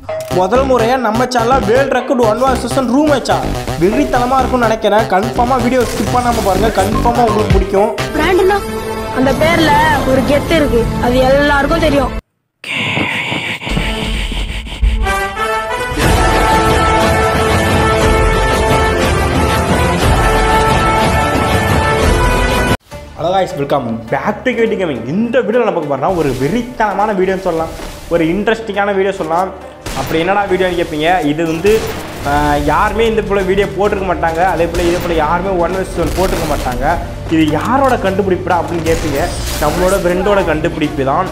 முதல் முறையாக நம்ம சேனலில் world record one war session room வச்சா வெறித்தனமாக இருக்கும்னு நினைக்கிறேன் கன்ஃபார்மாக வீடியோ ஸ்கிப் பண்ணாமல் பாருங்கள் கன்ஃபார்மாக உங்களுக்கு பிடிக்கும் பிராண்ட்னா அந்த பேர்ல ஒரு கெத்து இருக்கு அது எல்லாருக்கும் தெரியும் hello guys welcome back to KT gaming இந்த வீடியோ நம்ம பார்க்க போகிறோம்னா ஒரு வெறித்தனமான வீடியோன்னு சொல்லலாம் ஒரு இன்ட்ரெஸ்டிங்கான வீடியோ சொல்லலாம் அப்படி என்னடா வீடியோன்னு கேட்பீங்க இது வந்து ஆஹ், யாருமே இந்த போல் வீடியோ போட்டிருக்க மாட்டாங்க அதே போல் இதே போல் யாருமே ஒன் வர்ஸ் ஒன் போட்டிருக்க மாட்டாங்க இது யாரோட கண்டுபிடிப்புடா அப்படின்னு கேட்பீங்க நம்மளோட ஃப்ரெண்டோட கண்டுபிடிப்பு தான்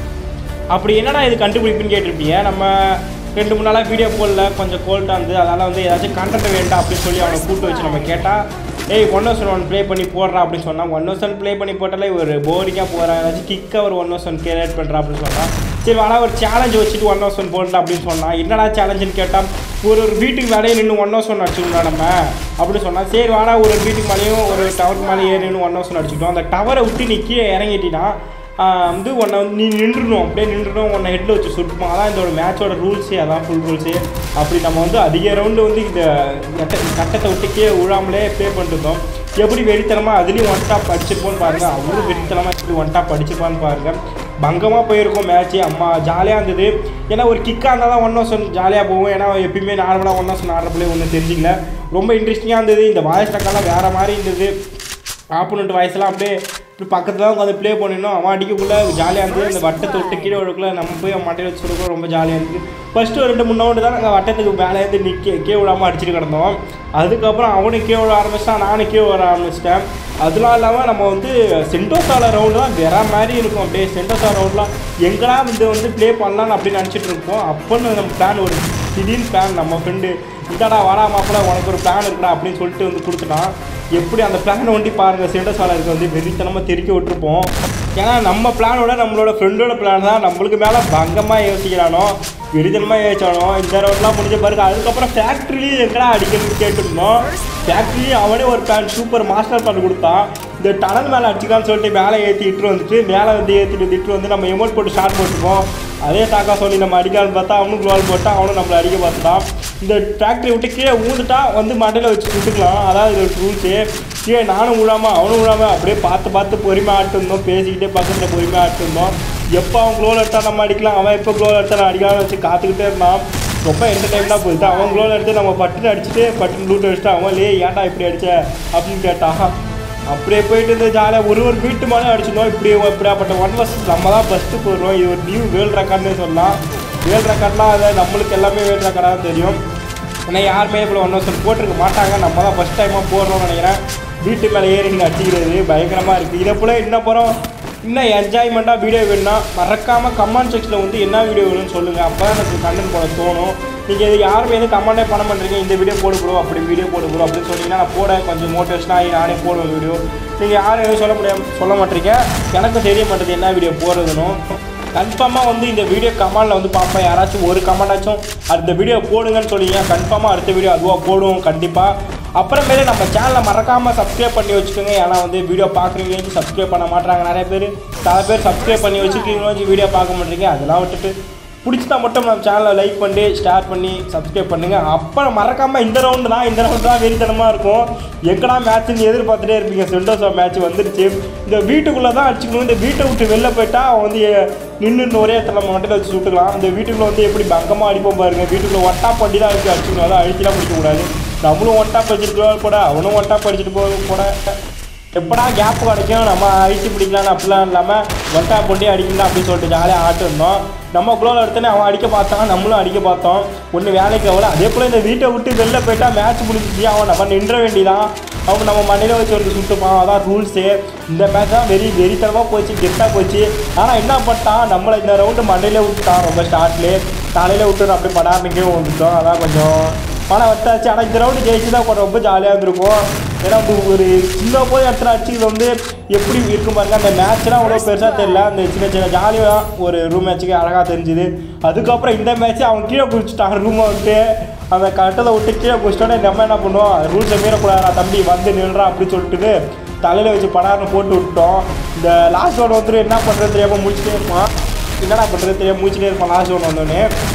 அப்படி என்னடா இது கண்டுபிடிப்புன்னு கேட்டிருப்பீங்க நம்ம ரெண்டு மூணு நாளாக வீடியோ போடல கொஞ்சம் கோல்ட்டாக இருந்து அதனால் வந்து ஏதாச்சும் கண்டென்ட் வேண்டாம் அப்படின்னு சொல்லி அவனை கூப்பிட்டு வச்சு நம்ம கேட்டால் ஏய் ஒன் ஹவர்ஸ் ஒன் ப்ளே பண்ணி போடுறா அப்படின்னு சொன்னால் ஒன் ஹவர்ஸ் ஒன் ப்ளே பண்ணி போட்டாலே ஒரு போரிங்காக போகிறேன் ஏதாச்சும் கிக்காக ஒரு ஒன் ஹவர்ஸ் ஒன் கிரியேட் பண்ணுறா அப்படின்னு சொன்னால் சரி வேணா ஒரு சேலஞ்ச் வச்சுட்டு ஒன் ஹவர்ஸ் ஒன் போடலாம் அப்படின்னு சொன்னால் என்னடா சேலஞ்சுன்னு கேட்டால் ஒரு ஒரு வீட்டுக்கு மேலேயே நின்று ஒன் ஹவர்ஸ் ஒன் அடிச்சுக்கணும் நம்ம அப்படின்னு சொன்னால் சரி வேணா ஒரு வீட்டுக்கு மேலேயும் ஒரு டவருக்கு மேலே ஏறி நின்று ஒன் ஹவர்ஸ் ஒன் அடிச்சுக்கிட்டோம் அந்த டவரை விட்டு நீ கீழே இறங்கிட்டினா ஆஹ் வந்து உன்னை வந்து நீ நின்றுணும் அப்படியே நின்றுணும் உன்னை ஹெட்டில் வச்சு சுட்டுப்போம் அதான் இதோட மேட்சோட ரூல்ஸே அதான் ஃபுல் ரூல்ஸே அப்படி நம்ம வந்து அதிக ரவுண்டு வந்து இந்த கட்ட கட்டத்தை விட்டுக்கே விழாமலே ப்ளே பண்ணிருந்தோம் எப்படி வெறித்தனமாக அதுலேயும் ஒன் டாப் அடிச்சிருப்போன்னு பாருங்கள் அவரும் வெறித்தனமாக எப்படி ஒன் டாப் அடிச்சிருப்பான்னு பாருங்கள் பங்கமாக போயிருக்கோம் மேட்ச்சு அம்மா ஜாலியாக இருந்தது ஏன்னா ஒரு கிக்காக இருந்தால் தான் ஒன் ஹவர்ஸ் ஜாலியாக போகும் ஏன்னா எப்பயுமே நார்மலாக ஒன் ஹவர்ஸ் ஆடுற பிள்ளை ஒன்றும் தெரிஞ்சிக்கல ரொம்ப இன்ட்ரெஸ்டிங்காக இருந்தது இந்த வாய்ஸ் ரெக்கார்ட்லாம் வேறு மாதிரி இருந்தது ஆப்போனண்ட் வாய்ஸ்லாம் அப்படியே இப்படி பக்கத்தில் தான் உட்காந்து ப்ளே பண்ணிடணும் அவன் அடிக்கக்குள்ள ஜாலியாக இருந்தது அந்த வட்டத்தை விட்டு கீழே விடக்குள்ள நம்ம போய் அவன் மட்டையில் வச்சு கொடுக்க ரொம்ப ஜாலியாக இருந்தது ஃபஸ்ட்டு ஒரு ரெண்டு மூணு ரவுண்டு தான் நாங்கள் வட்டத்துக்கு மேலே இருந்து நிற்க கீழே விடாமல் அடிச்சுட்டு கிடந்தோம் அதுக்கப்புறம் அவனும் கீழே விட ஆரம்பிச்சிட்டான் நானும் கீழே வர ஆரம்பிச்சிட்டேன் அதெல்லாம் இல்லாமல் நம்ம வந்து சென்டோசால ரவுண்டு தான் வேற மாதிரி இருக்கும் அப்படியே சென்டோசா ரவுண்ட்லாம் எங்கடா இது வந்து ப்ளே பண்ணலான்னு அப்படின்னு நினச்சிட்டு இருப்போம் அப்போன்னு நம்ம பிளான் ஒரு திடீர்னு பிளான் நம்ம ஃப்ரெண்டு இதாடா வாடா மாப்பிள்ள உனக்கு ஒரு பிளான் இருக்குடா அப்படின்னு சொல்லிட்டு வந்து கொடுத்துட்டான் எப்படி அந்த பிளானை ஒண்டி பாருங்கள் சென்டோசாலருக்கு வந்து வெறித்தனமாக தெறிக்க விட்டுருப்போம் ஏன்னா நம்ம பிளானோட நம்மளோட ஃப்ரெண்டோட பிளான் தான் நம்மளுக்கு மேலே பங்கமாக யோசிக்கிறானோ வெறித்தனமாக யோசிச்சானோ இந்த ரவுண்ட்லாம் முடிஞ்ச பாருங்க அதுக்கப்புறம் ஃபேக்ட்ரிலையும் எங்கடா அடிக்கணும்னு கேட்டுருந்தோம் ஃபேக்ட்ரிலையும் அவனே ஒரு பிளான் சூப்பர் மாஸ்டர் பண்ணி கொடுத்தான் இந்த டனல் மேலே அடிச்சுக்கலாம்னு சொல்லிட்டு மேலே ஏற்றி இட்டு வந்துட்டு மேலே வந்து ஏற்றிட்டு வந்து இட்டு வந்து நம்ம எமௌண்ட் போட்டு ஷார்ட் போட்டுருப்போம் அதே தாக்கா சொல்லி நம்ம அடிக்கலாம்னு பார்த்தா அவனும் குளோல் போட்டான் அவனும் நம்மளை அடிக்க பார்த்துட்டான் இந்த ஃபேக்ட்ரி விட்டு கீழே ஊந்துட்டா வந்து மண்டையில் வச்சு சுட்டுக்கலாம் அதாவது இது ரூல்ஸு கீழே நானும் விழாம அவனும் விழாம அப்படியே பார்த்து பார்த்து பொறுமையாக ஆட்டு இருந்தோம் பேசிக்கிட்டே பக்கத்தில் பொறுமையாக ஆட்டு இருந்தோம் எப்போ அவன் க்ளோல் எடுத்தா நம்ம அடிக்கலாம் அவன் எப்போ க்ளோல் எடுத்தா நான் அடிக்கலாம்னு வச்சு காத்துக்கிட்டே இருந்தான் ரொம்ப என்டர்டைம்லாம் போயிட்டு அவன் க்ளோல் எடுத்து நம்ம பட்டுன்னு அடிச்சுட்டு பட்டுன்னு லூட் அடிச்சுட்டு அவன் லே ஏன்டா இப்படி அடிச்ச அப்படின்னு கேட்டான் அப்படியே போயிட்டு இருந்த ஜாலியாக ஒரு ஒரு வீட்டு மேலே அடிச்சிருந்தோம் இப்படி இப்படியாப்பட்ட ஒன் வர்ஸ் நம்ம தான் ஃபஸ்ட்டு போடுறோம் இது ஒரு நியூ வேர்ல்ட் ரெக்கார்ட்னு சொல்லலாம் வேர்ல்ட் ரெக்கார்ட்லாம் அதை நம்மளுக்கு எல்லாமே வேர்ல்ட் ரெக்கார்டாக தான் தெரியும் ஏன்னா யாருமே இப்போ ஒன் வருஷம் போட்டிருக்க மாட்டாங்க நம்ம தான் ஃபஸ்ட் டைமாக போடுறோம்னு நினைக்கிறேன் வீட்டு மேலே ஏறி நின்று அடிக்கிறது பயங்கரமாக இருக்குது இதை போல் என்ன போகிறோம் இன்னும் என்ஜாய்மெண்ட்டாக வீடியோ வேணும்னா மறக்காமல் கமெண்ட் செக்ஷனில் வந்து என்ன வீடியோ வேணும்னு சொல்லுங்கள் அப்போ தான் எனக்கு கண்டென்ட் போட தோணும் நீங்கள் இது யாருமே எதுவும் கமெண்டே பண்ண மாட்டேங்க இந்த வீடியோ போடு ப்ரோ அப்படி வீடியோ போடு ப்ரோ அப்படின்னு சொன்னீங்கன்னா நான் போட கொஞ்சம் மோட்டிவேஷனாக ஆகி நானே போடுவேன் வீடியோ நீங்கள் யாரும் எதுவும் சொல்ல முடியாது சொல்ல மாட்டீங்க எனக்கும் தெரிய மாட்டேது என்ன வீடியோ போடுறதுன்னு கன்ஃபார்மாக வந்து இந்த வீடியோ கமெண்டில் வந்து பார்ப்பேன் யாராச்சும் ஒரு கமெண்டாச்சும் அடுத்த வீடியோ போடுங்கன்னு சொல்லிங்க கன்ஃபார்மாக அடுத்த வீடியோ அதுவாக போடுவோம் கண்டிப்பாக அப்புறமேலே நம்ம சேனலை மறக்காமல் சப்ஸ்கிரைப் பண்ணி வச்சுக்கோங்க ஏன்னா வந்து வீடியோ பார்க்குறீங்க சப்ஸ்கிரைப் பண்ண மாட்டாங்க நிறைய பேர் சில பேர் சப்ஸ்கிரைப் பண்ணி வச்சுருக்கீங்களோ வீடியோ பார்க்க மாட்டீங்க அதெல்லாம் விட்டுட்டு பிடிச்சதா மட்டும் நம்ம சேனலை லைக் பண்ணி ஷேர் பண்ணி சப்ஸ்கிரைப் பண்ணுங்கள் அப்புறம் மறக்காமல் இந்த ரவுண்டு தான் இந்த ரவுண்டு தான் வெறித்தனமாக இருக்கும் எங்கடா மேட்ச்னு எதிர்பார்த்துட்டே இருப்பீங்க சென்டோஸா மேட்ச் வந்துருச்சு இந்த வீட்டுக்குள்ளே தான் அடிச்சுக்கணும் இந்த வீட்டை விட்டு வெளில போயிட்டா அவன் வந்து நின்று ஒரே இடத்துல நம்ம மண்டையில் வச்சு சுட்டுக்கலாம் இந்த வீட்டுக்குள்ளே வந்து எப்படி பங்கமாக அடிப்போம் பாருங்க வீட்டுக்குள்ளே ஒட்டா பண்ணி தான் இருக்கு அடிச்சுக்கணும் அதான் அழிச்சுலாம் முடிக்கக்கூடாது நம்மளும் ஒட்டா படிச்சிருக்கோம் கூட அவனும் ஒட்டா படிச்சுட்டு போக கூட எப்படா கேப் கிடைக்கும் நம்ம அழிச்சு பிடிக்கலாம்னு அப்படிலாம் இல்லாமல் ஒட்டா பொண்டி அடிக்கலாம் அப்படின்னு சொல்லிட்டு ஜாலியாக ஆட்டு இருந்தோம் நம்ம குளோவில் எடுத்தோன்னே அவன் அடிக்க பார்த்தான் நம்மளும் அடிக்க பார்த்தோம் ஒன்று வேலைக்கு அவ்வளோ அதே போல் இந்த வீட்டை விட்டு வெளில போயிட்டா மேட்ச் முடிஞ்சிச்சு அவன் நம்ம நின்ற வேண்டியதான் அவன் நம்ம மண்ணில் வச்சு ஒரு சுட்டுப்பான் அதான் ரூல்ஸு இந்த மேட்ச் தான் வெறி வெறித்தனமாக போச்சு கெத்தாக போச்சு ஆனால் என்ன பண்ணிட்டான் நம்மளை இந்த ரவுண்டு மண்டையிலே விட்டுட்டான் ரொம்ப ஸ்டார்ட்லேயே காலையில் விட்டு அப்படியே படாமிக்கே வந்துட்டோம் அதான் கொஞ்சம் பணம் வட்டாச்சு ஆனால் இந்த ரவுண்டு ஜெயிச்சு தான் கொஞ்சம் ரொம்ப ஜாலியாக இருந்திருக்கும் ஏன்னா வந்து ஒரு சின்ன போய் இடத்துல அடிச்சுக்கிறது வந்து எப்படி இருக்கும் பாருங்க அந்த மேட்ச்லாம் அவ்வளோ பெருசாக தெரியல அந்த சின்ன சின்ன ஜாலியாக ஒரு ரூம் மேட்ச்சுக்கு அழகாக தெரிஞ்சுது அதுக்கப்புறம் இந்த மேட்ச்சு அவன் கீழே குதிச்சுட்டான் ரூமை விட்டு அந்த கட்டத்தை விட்டு கீழே குதிச்சிட்டோன்னே நம்ம என்ன பண்ணுவோம் ரூல்ஸை மீறக்கூடாதா தம்பி வந்து நில்றா அப்படின்னு சொல்லிட்டு தலையில் வச்சு படார்னு போட்டு விட்டோம் இந்த லாஸ்ட் ஒன் வந்துட்டு என்ன பண்ணுறது தெரியாமல் முடிச்சுட்டே இருப்பான் என்னடா பண்ணுறது தெரியாமல் முடிச்சுட்டே இருப்பான் லாஸ்ட் ஒன் வந்தோடனே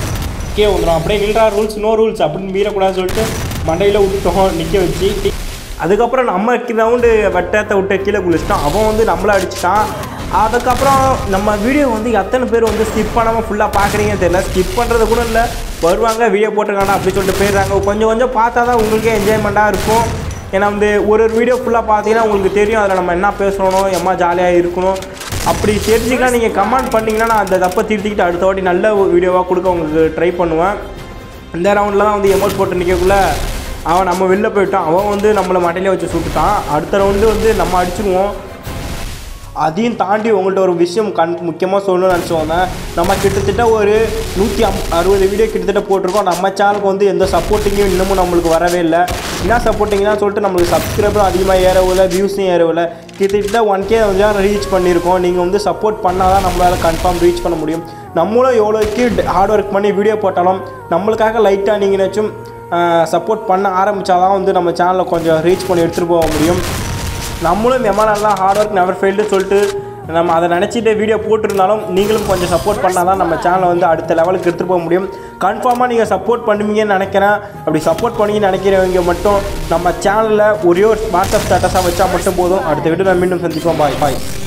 கே வந்துடும் அப்படியே நில்றா ரூல்ஸ் நோ ரூல்ஸ் அப்படின்னு மீறக்கூடாதுன்னு சொல்லிட்டு மண்டையில் விட்டுட்டோம் நிற்க வச்சு அதுக்கப்புறம் நம்ம ரவுண்டு வட்டத்தை விட்டு கீழே குளிச்சிட்டோம் அவன் வந்து நம்மளை அடிச்சிட்டான் அதுக்கப்புறம் நம்ம வீடியோ வந்து எத்தனை பேர் வந்து ஸ்கிப் பண்ணாமல் ஃபுல்லாக பார்க்குறீங்கன்னு தெரியல ஸ்கிப் பண்ணுறது கூட இல்லை வருவாங்க வீடியோ போட்டிருக்காங்க அப்படி சொல்லிட்டு போயிடுறாங்க கொஞ்சம் கொஞ்சம் பார்த்தா தான் உங்களுக்கே என்ஜாய்மெண்ட்டாக இருக்கும் ஏன்னா வந்து ஒரு ஒரு வீடியோ ஃபுல்லாக பார்த்தீங்கன்னா உங்களுக்கு தெரியும் அதில் நம்ம என்ன பேசணும் எம்மா ஜாலியாக இருக்கணும் அப்படி தெரிஞ்சுக்கலாம் நீங்கள் கமெண்ட் பண்ணிங்கன்னா நான் அந்த தப்பை திருத்திக்கிட்டு அடுத்த வாட்டி நல்ல வீடியோவாக கொடுக்க உங்களுக்கு ட்ரை பண்ணுவேன் இந்த ரவுண்டில் தான் வந்து எமோட் போட்டு நிற்கக்குள்ள அவன் நம்ம வெளில போயிட்டான் அவன் வந்து நம்மளை மட்டையிலே வச்சு சுட்டுட்டான் அடுத்த ரவுண்டு வந்து நம்ம அடிச்சிருவோம் அதையும் தாண்டி உங்கள்கிட்ட ஒரு விஷயம் கண் முக்கியமாக சொல்லணும்னு நினச்சி வந்தேன் நம்ம கிட்டத்தட்ட ஒரு நூற்றி அம் அறுபது வீடியோ கிட்டத்தட்ட போட்டிருக்கோம் நம்ம சேனலுக்கு வந்து எந்த சப்போர்ட்டிங்கும் இன்னமும் நம்மளுக்கு வரவே இல்லை என்ன சப்போர்ட்டிங்னா சொல்லிட்டு நம்மளுக்கு சப்ஸ்கிரைபரும் அதிகமாக ஏறவில்லை வியூஸும் ஏறவில்லை கிட்டத்தட்ட ஒன் கே வந்து ரீச் பண்ணியிருக்கோம் நீங்கள் வந்து சப்போர்ட் பண்ணால் தான் நம்மளால் கன்ஃபார்ம் ரீச் பண்ண முடியும் நம்மளும் எவ்வளோக்கு ஹார்ட் ஒர்க் பண்ணி வீடியோ போட்டாலும் நம்மளுக்காக லைட்டாக நீங்கள் ஏதாச்சும் சப்போர்ட் பண்ண ஆரம்பித்தாதான் வந்து நம்ம சேனலை கொஞ்சம் ரீச் பண்ணி எடுத்துகிட்டு போக முடியும் நம்மளும் எம்மாலாம் ஹார்ட் ஒர்க் நெவர் ஃபெயில்டு சொல்லிட்டு நம்ம அதை நினச்சிட்டு வீடியோ போட்டிருந்தாலும் நீங்களும் கொஞ்சம் சப்போர்ட் பண்ணால் தான் நம்ம சேனலை வந்து அடுத்த லெவலுக்கு எடுத்துகிட்டு போக முடியும் கன்ஃபார்மாக நீங்கள் சப்போர்ட் பண்ணுவீங்கன்னு நினைக்கிறேன் அப்படி சப்போர்ட் பண்ணீங்கன்னு நினைக்கிறவங்க மட்டும் நம்ம சேனலில் ஒரே ஒரு வாட்ஸ்அப் ஸ்டேட்டஸாக வச்சா மட்டும் போதும் அடுத்த வீடியோ நான் மீண்டும் சந்திப்போம் பாய் பாய்